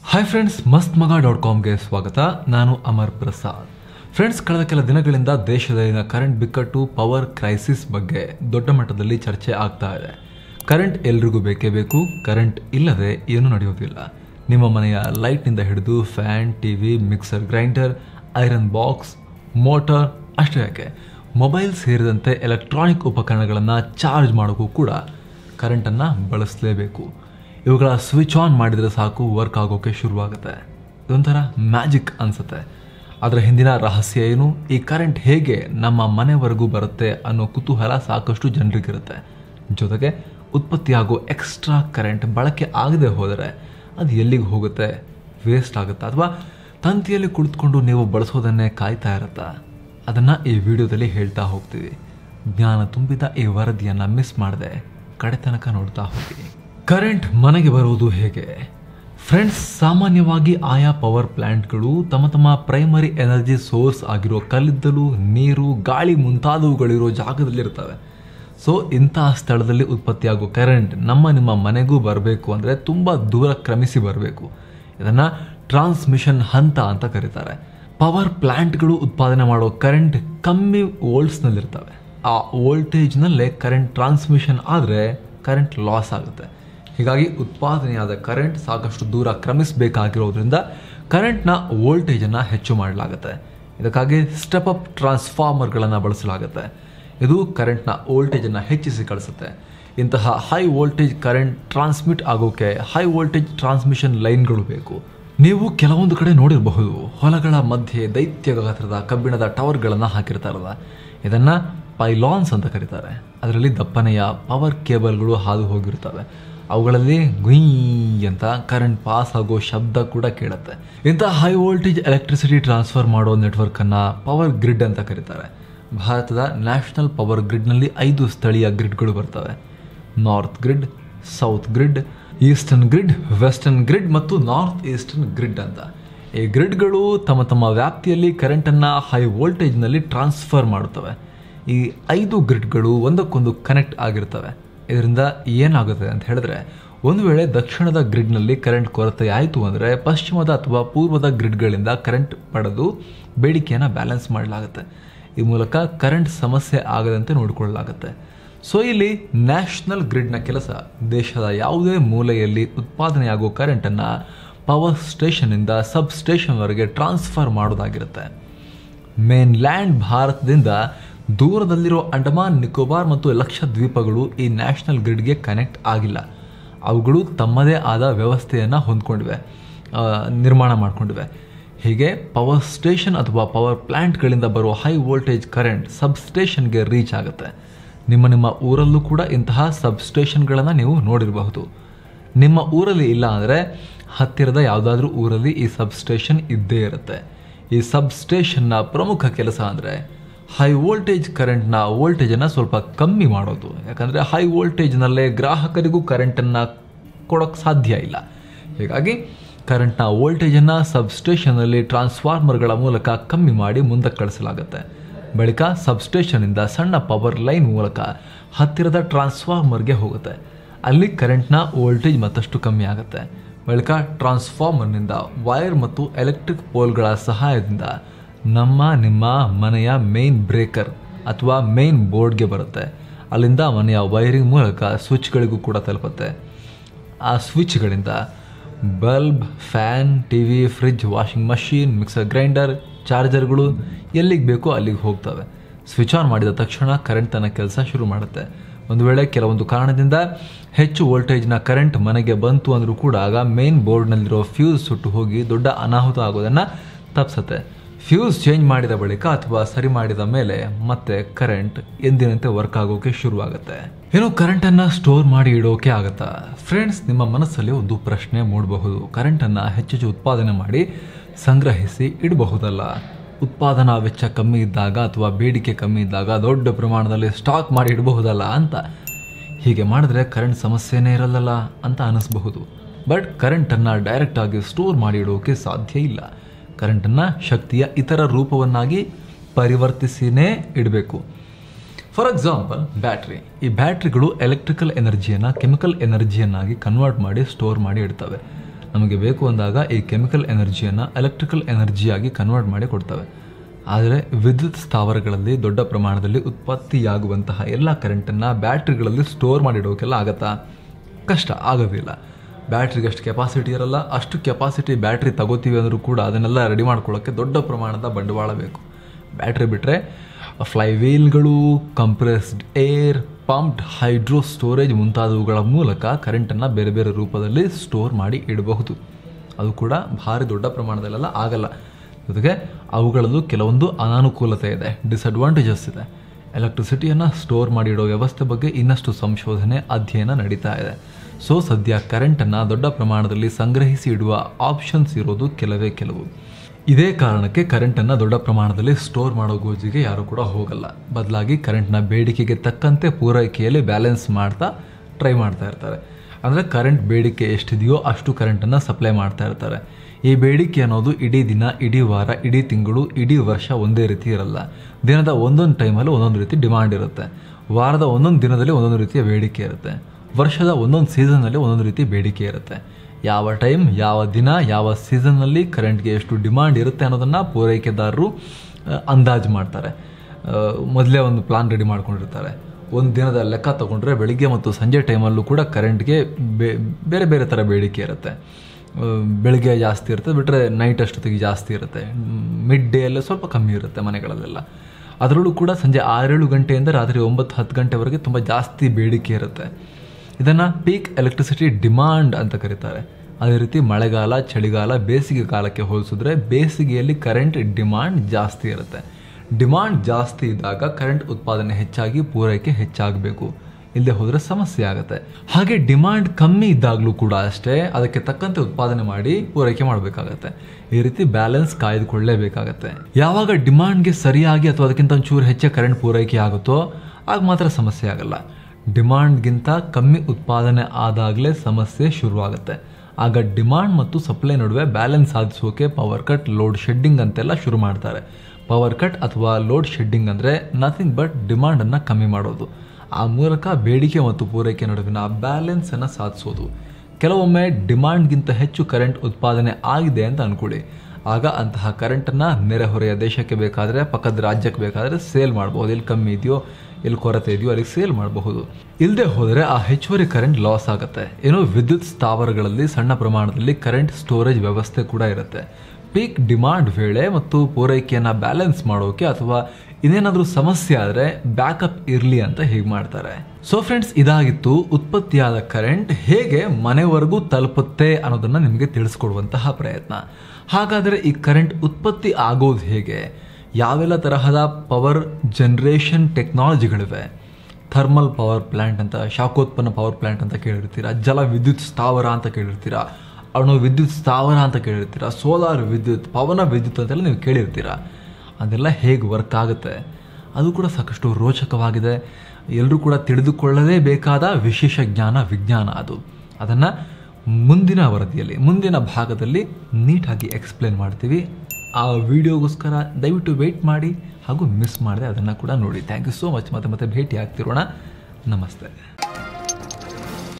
hi friends ಮಸ್ತ್ ಮಗ dot ಕಾಮ್ಗೆ ಸ್ವಾಗತ ನಾನು ಅಮರ್ ಪ್ರಸಾದ್ ಫ್ರೆಂಡ್ಸ್ ಕಳೆದ ಕೆಲ ದಿನಗಳಿಂದ ದೇಶದಲ್ಲಿನ ಕರೆಂಟ್ ಬಿಕ್ಕಟ್ಟು ಪವರ್ ಕ್ರೈಸಿಸ್ ಬಗ್ಗೆ ದೊಡ್ಡ ಮಟ್ಟದಲ್ಲಿ ಚರ್ಚೆ ಆಗ್ತಾ ಇದೆ ಕರೆಂಟ್ ಎಲ್ರಿಗೂ ಬೇಕೇ ಬೇಕು ಕರೆಂಟ್ ಇಲ್ಲದೆ ಏನೂ ನಡೆಯೋದಿಲ್ಲ ನಿಮ್ಮ ಮನೆಯ ಲೈಟ್ನಿಂದ ಹಿಡಿದು fan TV mixer grinder iron box motor ಅಷ್ಟೇ ಯಾಕೆ ಮೊಬೈಲ್ ಸೇರಿದಂತೆ ಎಲೆಕ್ಟ್ರಾನಿಕ್ ಉಪಕರಣಗಳನ್ನು ಚಾರ್ಜ್ ಮಾಡೋಕ್ಕೂ ಕೂಡ ಕರೆಂಟನ್ನು ಬಳಸಲೇಬೇಕು ಇವುಗಳ ಸ್ವಿಚ್ ಆನ್ ಮಾಡಿದರೆ ಸಾಕು ವರ್ಕ್ ಆಗೋಕ್ಕೆ ಶುರುವಾಗುತ್ತೆ ಇದೊಂಥರ ಮ್ಯಾಜಿಕ್ ಅನಿಸುತ್ತೆ ಅದರ ಹಿಂದಿನ ರಹಸ್ಯ ಏನು ಈ ಕರೆಂಟ್ ಹೇಗೆ ನಮ್ಮ ಮನೆವರೆಗೂ ಬರುತ್ತೆ ಅನ್ನೋ ಕುತೂಹಲ ಸಾಕಷ್ಟು ಜನರಿಗಿರುತ್ತೆ ಜೊತೆಗೆ ಉತ್ಪತ್ತಿಯಾಗೋ ಎಕ್ಸ್ಟ್ರಾ ಕರೆಂಟ್ ಬಳಕೆ ಆಗದೆ ಹೋದರೆ ಅದು ಎಲ್ಲಿಗೆ ಹೋಗುತ್ತೆ ವೇಸ್ಟ್ ಆಗುತ್ತಾ ಅಥವಾ ತಂತಿಯಲ್ಲಿ ಕುಳಿತುಕೊಂಡು ನೀವು ಬಳಸೋದನ್ನೇ ಕಾಯ್ತಾ ಇರುತ್ತಾ ಅದನ್ನು ಈ ವಿಡಿಯೋದಲ್ಲಿ ಹೇಳ್ತಾ ಹೋಗ್ತೀವಿ ಜ್ಞಾನ ತುಂಬಿದ ಈ ವರದಿಯನ್ನು ಮಿಸ್ ಮಾಡದೆ ಕಡೆ ತನಕ ನೋಡ್ತಾ ಹೋಗಿ ಕರೆಂಟ್ ಮನೆಗೆ ಬರುವುದು ಹೇಗೆ ಫ್ರೆಂಡ್ಸ್ ಸಾಮಾನ್ಯವಾಗಿ ಆಯಾ ಪವರ್ ಪ್ಲಾಂಟ್ಗಳು ತಮ್ಮ ತಮ್ಮ ಪ್ರೈಮರಿ ಎನರ್ಜಿ ಸೋರ್ಸ್ ಆಗಿರೋ ಕಲ್ಲಿದ್ದಲು ನೀರು ಗಾಳಿ ಮುಂತಾದವುಗಳಿರೋ ಜಾಗದಲ್ಲಿರ್ತವೆ ಸೊ ಇಂತಹ ಸ್ಥಳದಲ್ಲಿ ಉತ್ಪತ್ತಿಯಾಗೋ ಕರೆಂಟ್ ನಮ್ಮ ನಿಮ್ಮ ಮನೆಗೂ ಬರಬೇಕು ಅಂದರೆ ತುಂಬ ದೂರ ಕ್ರಮಿಸಿ ಬರಬೇಕು ಇದನ್ನು ಟ್ರಾನ್ಸ್ಮಿಷನ್ ಹಂತ ಅಂತ ಕರೀತಾರೆ ಪವರ್ ಪ್ಲಾಂಟ್ಗಳು ಉತ್ಪಾದನೆ ಮಾಡೋ ಕರೆಂಟ್ ಕಮ್ಮಿ ವೋಲ್ಟ್ಸ್ನಲ್ಲಿರ್ತವೆ ಆ ವೋಲ್ಟೇಜ್ನಲ್ಲೇ ಕರೆಂಟ್ ಟ್ರಾನ್ಸ್ಮಿಷನ್ ಆದರೆ ಕರೆಂಟ್ ಲಾಸ್ ಆಗುತ್ತೆ ಹೀಗಾಗಿ ಉತ್ಪಾದನೆಯಾದ ಕರೆಂಟ್ ಸಾಕಷ್ಟು ದೂರ ಕ್ರಮಿಸಬೇಕಾಗಿರೋದ್ರಿಂದ ಕರೆಂಟ್ನ ವೋಲ್ಟೇಜನ್ನು ಹೆಚ್ಚು ಮಾಡಲಾಗುತ್ತೆ ಇದಕ್ಕಾಗಿ ಸ್ಟೆಪ್ ಅಪ್ ಟ್ರಾನ್ಸ್ಫಾರ್ಮರ್ಗಳನ್ನು ಬಳಸಲಾಗುತ್ತೆ ಇದು ಕರೆಂಟ್ನ ವೋಲ್ಟೇಜನ್ನು ಹೆಚ್ಚಿಸಿ ಕಳಿಸುತ್ತೆ ಇಂತಹ ಹೈ ವೋಲ್ಟೇಜ್ ಕರೆಂಟ್ ಟ್ರಾನ್ಸ್ಮಿಟ್ ಆಗೋಕೆ ಹೈ ವೋಲ್ಟೇಜ್ ಟ್ರಾನ್ಸ್ಮಿಷನ್ ಲೈನ್ಗಳು ಬೇಕು ನೀವು ಕೆಲವೊಂದು ಕಡೆ ನೋಡಿರಬಹುದು ಹೊಲಗಳ ಮಧ್ಯೆ ದೈತ್ಯ ಗಾತ್ರದ ಕಬ್ಬಿಣದ ಟವರ್ಗಳನ್ನು ಹಾಕಿರ್ತಾರಲ್ಲ ಇದನ್ನು ಪೈಲಾನ್ಸ್ ಅಂತ ಕರೀತಾರೆ ಅದರಲ್ಲಿ ದಪ್ಪನೆಯ ಪವರ್ ಕೇಬಲ್ಗಳು ಹಾದು ಹೋಗಿರ್ತವೆ ಅವುಗಳಲ್ಲಿ ಗುಯ್ ಅಂತ ಕರೆಂಟ್ ಪಾಸ್ ಆಗೋ ಶಬ್ದ ಕೂಡ ಕೇಳುತ್ತೆ ಇಂಥ ಹೈ ವೋಲ್ಟೇಜ್ ಎಲೆಕ್ಟ್ರಿಸಿಟಿ ಟ್ರಾನ್ಸ್ಫರ್ ಮಾಡೋ ನೆಟ್ವರ್ಕನ್ನು ಪವರ್ ಗ್ರಿಡ್ ಅಂತ ಕರೀತಾರೆ ಭಾರತದ ನ್ಯಾಷನಲ್ ಪವರ್ ಗ್ರಿಡ್ನಲ್ಲಿ ಐದು ಸ್ಥಳೀಯ ಗ್ರಿಡ್ಗಳು ಬರ್ತವೆ north grid south grid eastern grid western grid ಮತ್ತು ನಾರ್ತ್ ಈಸ್ಟರ್ನ್ ಗ್ರಿಡ್ ಅಂತ ಈ ಗ್ರಿಡ್ಗಳು ತಮ್ಮ ತಮ್ಮ ವ್ಯಾಪ್ತಿಯಲ್ಲಿ ಕರೆಂಟನ್ನು ಹೈ ವೋಲ್ಟೇಜ್ನಲ್ಲಿ ಟ್ರಾನ್ಸ್ಫರ್ ಮಾಡುತ್ತವೆ ಈ ಐದು ಗ್ರಿಡ್ಗಳು ಒಂದಕ್ಕೊಂದು ಕನೆಕ್ಟ್ ಆಗಿರ್ತವೆ ಇದರಿಂದ ಏನಾಗುತ್ತೆ ಅಂತ ಹೇಳಿದ್ರೆ ಒಂದು ವೇಳೆ ದಕ್ಷಿಣದ ಗ್ರಿಡ್ನಲ್ಲಿ ಕರೆಂಟ್ ಕೊರತೆ ಆಯಿತು ಅಂದರೆ ಪಶ್ಚಿಮದ ಅಥವಾ ಪೂರ್ವದ ಗ್ರಿಡ್ಗಳಿಂದ ಕರೆಂಟ್ ಪಡೆದು ಬೇಡಿಕೆಯನ್ನು ಬ್ಯಾಲೆನ್ಸ್ ಮಾಡಲಾಗುತ್ತೆ ಈ ಮೂಲಕ ಕರೆಂಟ್ ಸಮಸ್ಯೆ ಆಗದಂತೆ ನೋಡಿಕೊಳ್ಳಲಾಗುತ್ತೆ ಸೊ ಇಲ್ಲಿ ನ್ಯಾಷನಲ್ ಗ್ರಿಡ್ನ ಕೆಲಸ ದೇಶದ ಯಾವುದೇ ಮೂಲೆಯಲ್ಲಿ ಉತ್ಪಾದನೆಯಾಗುವ ಕರೆಂಟನ್ನು ಪವರ್ ಸ್ಟೇಷನ್ನಿಂದ ಸಬ್ ಸ್ಟೇಷನ್ವರೆಗೆ ಟ್ರಾನ್ಸ್ಫರ್ ಮಾಡೋದಾಗಿರುತ್ತೆ ಮೇನ್ ಲ್ಯಾಂಡ್ ಭಾರತದಿಂದ ದೂರದಲ್ಲಿರೋ ಅಂಡಮಾನ್ ನಿಕೋಬಾರ್ ಮತ್ತು ಲಕ್ಷದ್ವೀಪಗಳು ಈ ನ್ಯಾಷನಲ್ ಗ್ರಿಡ್ಗೆ ಕನೆಕ್ಟ್ ಆಗಿಲ್ಲ ಅವುಗಳು ತಮ್ಮದೇ ಆದ ವ್ಯವಸ್ಥೆಯನ್ನು ಹೊಂದ್ಕೊಂಡಿವೆ ಆ, ನಿರ್ಮಾಣ ಮಾಡಿಕೊಂಡಿವೆ ಹೀಗೆ ಪವರ್ ಸ್ಟೇಷನ್ ಅಥವಾ ಪವರ್ ಪ್ಲ್ಯಾಂಟ್ಗಳಿಂದ ಬರುವ ಹೈ ವೋಲ್ಟೇಜ್ ಕರೆಂಟ್ ಸಬ್ ಸ್ಟೇಷನ್ಗೆ ರೀಚ್ ಆಗುತ್ತೆ ನಿಮ್ಮ ನಿಮ್ಮ ಊರಲ್ಲೂ ಕೂಡ ಇಂತಹ ಸಬ್ ಸ್ಟೇಷನ್ಗಳನ್ನು ನೀವು ನೋಡಿರಬಹುದು ನಿಮ್ಮ ಊರಲ್ಲಿ ಇಲ್ಲ ಅಂದರೆ ಹತ್ತಿರದ ಯಾವುದಾದ್ರೂ ಊರಲ್ಲಿ ಈ ಸಬ್ ಸ್ಟೇಷನ್ ಇದ್ದೇ ಇರುತ್ತೆ ಈ ಸಬ್ ಸ್ಟೇಷನ್ನ ಪ್ರಮುಖ ಕೆಲಸ ಅಂದರೆ ಹೈ ವೋಲ್ಟೇಜ್ ಕರೆಂಟ್ನ ವೋಲ್ಟೇಜನ್ನು ಸ್ವಲ್ಪ ಕಮ್ಮಿ ಮಾಡೋದು ಯಾಕಂದರೆ ಹೈ ವೋಲ್ಟೇಜ್ನಲ್ಲೇ ಗ್ರಾಹಕರಿಗೂ ಕರೆಂಟನ್ನು ಕೊಡೋಕ್ಕೆ ಸಾಧ್ಯ ಇಲ್ಲ ಹೀಗಾಗಿ ಕರೆಂಟ್ನ ವೋಲ್ಟೇಜನ್ನು ಸಬ್ ಸ್ಟೇಷನ್ನಲ್ಲಿ ಟ್ರಾನ್ಸ್ಫಾರ್ಮರ್ಗಳ ಮೂಲಕ ಕಮ್ಮಿ ಮಾಡಿ ಮುಂದಕ್ಕೆ ಕಳಿಸಲಾಗುತ್ತೆ ಬಳಿಕ ಸಬ್ ಸ್ಟೇಷನ್ನಿಂದ ಸಣ್ಣ ಪವರ್ ಲೈನ್ ಮೂಲಕ ಹತ್ತಿರದ ಟ್ರಾನ್ಸ್ಫಾರ್ಮರ್ಗೆ ಹೋಗುತ್ತೆ ಅಲ್ಲಿ ಕರೆಂಟ್ನ ವೋಲ್ಟೇಜ್ ಮತ್ತಷ್ಟು ಕಮ್ಮಿ ಆಗುತ್ತೆ ಬಳಿಕ ಟ್ರಾನ್ಸ್ಫಾರ್ಮರ್ನಿಂದ ವೈರ್ ಮತ್ತು ಎಲೆಕ್ಟ್ರಿಕ್ ಪೋಲ್ಗಳ ಸಹಾಯದಿಂದ ನಮ್ಮ ನಿಮ್ಮ ಮನೆಯ ಮೇನ್ ಬ್ರೇಕರ್ ಅಥವಾ ಮೇನ್ ಬೋರ್ಡ್ಗೆ ಬರುತ್ತೆ ಅಲ್ಲಿಂದ ಮನೆಯ ವೈರಿಂಗ್ ಮೂಲಕ ಸ್ವಿಚ್ಗಳಿಗೂ ಕೂಡ ತಲುಪುತ್ತೆ ಆ ಸ್ವಿಚ್ಗಳಿಂದ bulb fan T V fridge washing machine mixer grinder ಚಾರ್ಜರ್ಗಳು ಎಲ್ಲಿಗೆ ಬೇಕೋ ಅಲ್ಲಿಗೆ ಹೋಗ್ತವೆ ಸ್ವಿಚ್ ಆನ್ ಮಾಡಿದ ತಕ್ಷಣ ಕರೆಂಟ್ ತನ್ನ ಕೆಲಸ ಶುರು ಮಾಡುತ್ತೆ ಒಂದು ವೇಳೆ ಕೆಲವೊಂದು ಕಾರಣದಿಂದ ಹೆಚ್ಚು ವೋಲ್ಟೇಜ್ನ ಕರೆಂಟ್ ಮನೆಗೆ ಬಂತು ಅಂದರೂ ಕೂಡ ಆಗ ಮೇನ್ ಬೋರ್ಡ್ನಲ್ಲಿರೋ ಫ್ಯೂಸ್ ಸುಟ್ಟು ಹೋಗಿ ದೊಡ್ಡ ಅನಾಹುತ ಆಗೋದನ್ನು ತಪ್ಪಿಸುತ್ತೆ ಫ್ಯೂಸ್ ಚೇಂಜ್ ಮಾಡಿದ ಬಳಿಕ ಅಥವಾ ಸರಿ ಮಾಡಿದ ಮೇಲೆ ಮತ್ತೆ ಕರೆಂಟ್ ಎಂದಿನಂತೆ ವರ್ಕ್ ಆಗೋಕೆ ಶುರುವಾಗುತ್ತೆ ಏನು ಕರೆಂಟನ್ನು ಸ್ಟೋರ್ ಮಾಡಿ ಇಡೋಕೆ ಆಗುತ್ತಾ ಫ್ರೆಂಡ್ಸ್ ನಿಮ್ಮ ಮನಸ್ಸಲ್ಲಿ ಒಂದು ಪ್ರಶ್ನೆ ಮೂಡಬಹುದು ಕರೆಂಟನ್ನು ಹೆಚ್ಚೆಚ್ಚು ಉತ್ಪಾದನೆ ಮಾಡಿ ಸಂಗ್ರಹಿಸಿ ಇಡಬಹುದಲ್ಲ ಉತ್ಪಾದನಾ ವೆಚ್ಚ ಕಮ್ಮಿ ಇದ್ದಾಗ ಅಥವಾ ಬೇಡಿಕೆ ಕಮ್ಮಿ ಇದ್ದಾಗ ದೊಡ್ಡ ಪ್ರಮಾಣದಲ್ಲಿ ಸ್ಟಾಕ್ ಮಾಡಿ ಇಡಬಹುದಲ್ಲ ಅಂತ ಹೀಗೆ ಮಾಡಿದ್ರೆ ಕರೆಂಟ್ ಸಮಸ್ಯೆನೇ ಇರಲ್ಲಲ್ಲ ಅಂತ ಅನಿಸ್ಬಹುದು ಬಟ್ ಕರೆಂಟನ್ನು ಡೈರೆಕ್ಟಾಗಿ ಸ್ಟೋರ್ ಮಾಡಿ ಇಡೋಕೆ ಸಾಧ್ಯ ಇಲ್ಲ ಕರೆಂಟನ್ನು ಶಕ್ತಿಯ ಇತರ ರೂಪವನ್ನಾಗಿ ಪರಿವರ್ತಿಸಿನೇ ಇಡಬೇಕು ಫಾರ್ ಎಕ್ಸಾಂಪಲ್ ಬ್ಯಾಟ್ರಿ ಈ ಬ್ಯಾಟ್ರಿಗಳು ಎಲೆಕ್ಟ್ರಿಕಲ್ ಎನರ್ಜಿಯನ್ನು ಕೆಮಿಕಲ್ ಎನರ್ಜಿಯನ್ನಾಗಿ ಕನ್ವರ್ಟ್ ಮಾಡಿ ಸ್ಟೋರ್ ಮಾಡಿ ಇಡ್ತವೆ ನಮಗೆ ಬೇಕು ಅಂದಾಗ ಈ ಕೆಮಿಕಲ್ ಎನರ್ಜಿಯನ್ನು ಎಲೆಕ್ಟ್ರಿಕಲ್ ಎನರ್ಜಿಯಾಗಿ ಕನ್ವರ್ಟ್ ಮಾಡಿ ಕೊಡ್ತವೆ ಆದರೆ ವಿದ್ಯುತ್ ಸ್ಥಾವರಗಳಲ್ಲಿ ದೊಡ್ಡ ಪ್ರಮಾಣದಲ್ಲಿ ಉತ್ಪತ್ತಿಯಾಗುವಂತಹ ಎಲ್ಲ ಕರೆಂಟನ್ನು ಬ್ಯಾಟ್ರಿಗಳಲ್ಲಿ ಸ್ಟೋರ್ ಮಾಡಿಡೋಕೆಲ್ಲ ಆಗತ್ತಾ ಕಷ್ಟ ಆಗೋದಿಲ್ಲ ಬ್ಯಾಟ್ರಿಗೆ ಅಷ್ಟು ಕೆಪಾಸಿಟಿ ಇರಲ್ಲ ಅಷ್ಟು ಕೆಪಾಸಿಟಿ ಬ್ಯಾಟ್ರಿ ತಗೋತೀವಿ ಅಂದರೂ ಕೂಡ ಅದನ್ನೆಲ್ಲ ರೆಡಿ ಮಾಡ್ಕೊಳ್ಳೋಕ್ಕೆ ದೊಡ್ಡ ಪ್ರಮಾಣದ ಬಂಡವಾಳ ಬೇಕು ಬ್ಯಾಟ್ರಿ ಬಿಟ್ಟರೆ ಫ್ಲೈವೀಲ್ಗಳು compressed air pumped hydro storage ಮುಂತಾದವುಗಳ ಮೂಲಕ ಕರೆಂಟನ್ನು ಬೇರೆ ಬೇರೆ ರೂಪದಲ್ಲಿ ಸ್ಟೋರ್ ಮಾಡಿ ಇಡಬಹುದು ಅದು ಕೂಡ ಭಾರಿ ದೊಡ್ಡ ಪ್ರಮಾಣದಲ್ಲೆಲ್ಲ ಆಗಲ್ಲ ಜೊತೆಗೆ ಅವುಗಳಲ್ಲೂ ಕೆಲವೊಂದು ಅನಾನುಕೂಲತೆ ಇದೆ ಡಿಸಡ್ವಾಂಟೇಜಸ್ ಇದೆ ಎಲೆಕ್ಟ್ರಿಸಿಟಿಯನ್ನು ಸ್ಟೋರ್ ಮಾಡಿಡೋ ವ್ಯವಸ್ಥೆ ಬಗ್ಗೆ ಇನ್ನಷ್ಟು ಸಂಶೋಧನೆ ಅಧ್ಯಯನ ನಡೀತಾ ಇದೆ ಸೊ ಸದ್ಯ ಕರೆಂಟನ್ನು ದೊಡ್ಡ ಪ್ರಮಾಣದಲ್ಲಿ ಸಂಗ್ರಹಿಸಿ ಇಡುವ ಆಪ್ಷನ್ಸ್ ಇರೋದು ಕೆಲವೇ ಕೆಲವು ಇದೇ ಕಾರಣಕ್ಕೆ ಕರೆಂಟನ್ನು ದೊಡ್ಡ ಪ್ರಮಾಣದಲ್ಲಿ ಸ್ಟೋರ್ ಮಾಡೋ ಗೋಜಿಗೆ ಯಾರು ಕೂಡ ಹೋಗಲ್ಲ ಬದಲಾಗಿ ಕರೆಂಟ್ನ ಬೇಡಿಕೆಗೆ ತಕ್ಕಂತೆ ಪೂರೈಕೆಯಲ್ಲಿ ಬ್ಯಾಲೆನ್ಸ್ ಮಾಡ್ತಾ ಟ್ರೈ ಮಾಡ್ತಾ ಇರ್ತಾರೆ ಅಂದರೆ ಕರೆಂಟ್ ಬೇಡಿಕೆ ಎಷ್ಟಿದೆಯೋ ಅಷ್ಟು ಕರೆಂಟನ್ನು ಸಪ್ಲೈ ಮಾಡ್ತಾ ಇರ್ತಾರೆ ಈ ಬೇಡಿಕೆ ಅನ್ನೋದು ಇಡೀ ದಿನ ಇಡೀ ವಾರ ಇಡೀ ತಿಂಗಳು ಇಡೀ ವರ್ಷ ಒಂದೇ ರೀತಿ ಇರಲ್ಲ ದಿನದ ಒಂದೊಂದು ಟೈಮಲ್ಲಿ ಒಂದೊಂದು ರೀತಿ ಡಿಮಾಂಡ್ ಇರುತ್ತೆ ವಾರದ ಒಂದೊಂದು ದಿನದಲ್ಲಿ ಒಂದೊಂದು ರೀತಿಯ ಬೇಡಿಕೆ ಇರುತ್ತೆ ವರ್ಷದ ಒಂದೊಂದು ಸೀಸನ್ನಲ್ಲಿ ಒಂದೊಂದು ರೀತಿ ಬೇಡಿಕೆ ಇರುತ್ತೆ ಯಾವ ಟೈಮ್ ಯಾವ ದಿನ ಯಾವ ಸೀಸನ್ನಲ್ಲಿ ಕರೆಂಟ್ಗೆ ಎಷ್ಟು ಡಿಮಾಂಡ್ ಇರುತ್ತೆ ಅನ್ನೋದನ್ನು ಪೂರೈಕೆದಾರರು ಆ, ಅಂದಾಜು ಮಾಡ್ತಾರೆ ಮೊದಲೇ ಒಂದು ಪ್ಲಾನ್ ರೆಡಿ ಮಾಡ್ಕೊಂಡಿರ್ತಾರೆ ಒಂದು ದಿನದ ಲೆಕ್ಕ ತಗೊಂಡ್ರೆ ಬೆಳಿಗ್ಗೆ ಮತ್ತು ಸಂಜೆ ಟೈಮಲ್ಲೂ ಕೂಡ ಕರೆಂಟ್ಗೆ ಬೇ ಬೇರೆ ಬೇರೆ ಥರ ಬೇಡಿಕೆ ಇರುತ್ತೆ ಆ, ಬೆಳಿಗ್ಗೆ ಜಾಸ್ತಿ ಇರುತ್ತೆ ಬಿಟ್ಟರೆ ನೈಟ್ ಅಷ್ಟೊತ್ತಿಗೆ ಜಾಸ್ತಿ ಇರುತ್ತೆ ಮಿಡ್ ಡೇ ಎಲ್ಲ ಸ್ವಲ್ಪ ಕಮ್ಮಿ ಇರುತ್ತೆ ಮನೆಗಳಲ್ಲೆಲ್ಲ ಅದರಲ್ಲೂ ಕೂಡ ಸಂಜೆ ಆರೇಳು ಗಂಟೆಯಿಂದ ರಾತ್ರಿ ಒಂಬತ್ತು ಹತ್ತು ಗಂಟೆವರೆಗೆ ತುಂಬ ಜಾಸ್ತಿ ಬೇಡಿಕೆ ಇರುತ್ತೆ ಇದನ್ನು ಪೀಕ್ ಎಲೆಕ್ಟ್ರಿಸಿಟಿ ಡಿಮಾಂಡ್ ಅಂತ ಕರೀತಾರೆ ಅದೇ ರೀತಿ ಮಳೆಗಾಲ ಚಳಿಗಾಲ ಬೇಸಿಗೆ ಕಾಲಕ್ಕೆ ಹೋಲಿಸಿದ್ರೆ ಬೇಸಿಗೆಯಲ್ಲಿ ಕರೆಂಟ್ ಡಿಮಾಂಡ್ ಜಾಸ್ತಿ ಇರುತ್ತೆ ಡಿಮಾಂಡ್ ಜಾಸ್ತಿ ಇದ್ದಾಗ ಕರೆಂಟ್ ಉತ್ಪಾದನೆ ಹೆಚ್ಚಾಗಿ ಪೂರೈಕೆ ಹೆಚ್ಚಾಗಬೇಕು ಇಲ್ಲದೆ ಹೋದರೆ ಸಮಸ್ಯೆ ಆಗುತ್ತೆ ಹಾಗೆ ಡಿಮಾಂಡ್ ಕಮ್ಮಿ ಇದ್ದಾಗಲೂ ಕೂಡ ಅಷ್ಟೇ ಅದಕ್ಕೆ ತಕ್ಕಂತೆ ಉತ್ಪಾದನೆ ಮಾಡಿ ಪೂರೈಕೆ ಮಾಡಬೇಕಾಗತ್ತೆ ಈ ರೀತಿ ಬ್ಯಾಲೆನ್ಸ್ ಕಾಯ್ದುಕೊಳ್ಳಲೇಬೇಕಾಗತ್ತೆ ಯಾವಾಗ ಡಿಮಾಂಡ್ಗೆ ಸರಿಯಾಗಿ ಅಥವಾ ಅದಕ್ಕಿಂತ ಒಂಚೂರು ಹೆಚ್ಚೆ ಕರೆಂಟ್ ಪೂರೈಕೆ ಆಗುತ್ತೋ ಆಗ ಮಾತ್ರ ಸಮಸ್ಯೆ ಆಗಲ್ಲ ಡಿಮಾಂಡ್ಗಿಂತ ಕಮ್ಮಿ ಉತ್ಪಾದನೆ ಆದಾಗಲೇ ಸಮಸ್ಯೆ ಶುರುವಾಗುತ್ತೆ ಆಗ ಡಿಮಾಂಡ್ ಮತ್ತು ಸಪ್ಲೈ ನಡುವೆ ಬ್ಯಾಲೆನ್ಸ್ ಸಾಧಿಸೋಕೆ ಪವರ್ ಕಟ್ ಲೋಡ್ ಶೆಡ್ಡಿಂಗ್ ಅಂತೆಲ್ಲ ಶುರು ಮಾಡ್ತಾರೆ ಪವರ್ ಕಟ್ ಅಥವಾ ಲೋಡ್ ಶೆಡ್ಡಿಂಗ್ ಅಂದರೆ ನಥಿಂಗ್ ಬಟ್ ಡಿಮಾಂಡನ್ನು ಕಮ್ಮಿ ಮಾಡೋದು ಆ ಮೂಲಕ ಬೇಡಿಕೆ ಮತ್ತು ಪೂರೈಕೆ ನಡುವಿನ ಬ್ಯಾಲೆನ್ಸನ್ನು ಸಾಧಿಸೋದು ಕೆಲವೊಮ್ಮೆ ಡಿಮಾಂಡ್ಗಿಂತ ಹೆಚ್ಚು ಕರೆಂಟ್ ಉತ್ಪಾದನೆ ಆಗಿದೆ ಅಂತ ಅನ್ಕೊಳ್ಳಿ ಆಗ ಅಂತಹ ಕರೆಂಟನ್ನು ನೆರೆಹೊರೆಯ ದೇಶಕ್ಕೆ ಬೇಕಾದರೆ ಪಕ್ಕದ ರಾಜ್ಯಕ್ಕೆ ಬೇಕಾದರೆ ಸೇಲ್ ಮಾಡ್ಬೋದು ಎಲ್ಲಿ ಕಮ್ಮಿ ಇದೆಯೋ ಎಲ್ಲಿ ಕೊರತೆ ಇದೆಯೋ ಅಲ್ಲಿಗೆ ಸೇಲ್ ಮಾಡಬಹುದು ಇಲ್ಲದೆ ಹೋದರೆ ಆ ಹೆಚ್ಚುವರಿ ಕರೆಂಟ್ ಲಾಸ್ ಆಗುತ್ತೆ ಏನೋ ವಿದ್ಯುತ್ ಸ್ಥಾವರಗಳಲ್ಲಿ ಸಣ್ಣ ಪ್ರಮಾಣದಲ್ಲಿ ಕರೆಂಟ್ ಸ್ಟೋರೇಜ್ ವ್ಯವಸ್ಥೆ ಕೂಡ ಇರುತ್ತೆ ಪೀಕ್ ಡಿಮಾಂಡ್ ವೇಳೆ ಮತ್ತು ಪೂರೈಕೆಯನ್ನು ಬ್ಯಾಲೆನ್ಸ್ ಮಾಡೋಕೆ ಅಥವಾ ಇನ್ನೇನಾದರೂ ಸಮಸ್ಯೆ ಆದರೆ ಬ್ಯಾಕಪ್ ಇರಲಿ ಅಂತ ಹೀಗೆ ಮಾಡ್ತಾರೆ ಸೊ ಫ್ರೆಂಡ್ಸ್ ಇದಾಗಿತ್ತು ಉತ್ಪತ್ತಿಯಾದ ಕರೆಂಟ್ ಹೇಗೆ ಮನೆವರೆಗೂ ತಲುಪುತ್ತೆ ಅನ್ನೋದನ್ನು ನಿಮಗೆ ತಿಳಿಸ್ಕೊಡುವಂತಹ ಪ್ರಯತ್ನ ಹಾಗಾದರೆ ಈ ಕರೆಂಟ್ ಉತ್ಪತ್ತಿ ಆಗೋದು ಹೇಗೆ ಯಾವೆಲ್ಲ ತರಹದ ಪವರ್ ಜನ್ರೇಷನ್ ಟೆಕ್ನಾಲಜಿಗಳಿವೆ ಥರ್ಮಲ್ ಪವರ್ ಪ್ಲ್ಯಾಂಟ್ ಅಂತ ಶಾಖೋತ್ಪನ್ನ ಪವರ್ ಪ್ಲ್ಯಾಂಟ್ ಅಂತ ಕೇಳಿರ್ತೀರಾ ಜಲ ವಿದ್ಯುತ್ ಸ್ಥಾವರ ಅಂತ ಕೇಳಿರ್ತೀರಾ ಅಣು ವಿದ್ಯುತ್ ಸ್ಥಾವರ ಅಂತ ಕೇಳಿರ್ತೀರಾ ಸೋಲಾರ್ ವಿದ್ಯುತ್ ಪವನ ವಿದ್ಯುತ್ ಅಂತೆಲ್ಲ ನೀವು ಕೇಳಿರ್ತೀರಾ ಅದೆಲ್ಲ ಹೇಗೆ ವರ್ಕ್ ಆಗುತ್ತೆ ಅದು ಕೂಡ ಸಾಕಷ್ಟು ರೋಚಕವಾಗಿದೆ ಎಲ್ಲರೂ ಕೂಡ ತಿಳಿದುಕೊಳ್ಳಲೇಬೇಕಾದ ವಿಶೇಷ ಜ್ಞಾನ ವಿಜ್ಞಾನ ಅದು ಅದನ್ನು ಮುಂದಿನ ವರದಿಯಲ್ಲಿ ಮುಂದಿನ ಭಾಗದಲ್ಲಿ ನೀಟಾಗಿ ಎಕ್ಸ್ಪ್ಲೇನ್ ಮಾಡ್ತೀವಿ ಆ ವಿಡಿಯೋಗೋಸ್ಕರ ದಯವಿಟ್ಟು ವೆಯ್ಟ್ ಮಾಡಿ ಹಾಗೂ ಮಿಸ್ ಮಾಡದೆ ಅದನ್ನು ಕೂಡ ನೋಡಿ ಥ್ಯಾಂಕ್ ಯು ಸೋ ಮಚ್ ಮತ್ತೆ ಮತ್ತೆ ಭೇಟಿ ಆಗ್ತಿರೋಣ ನಮಸ್ತೆ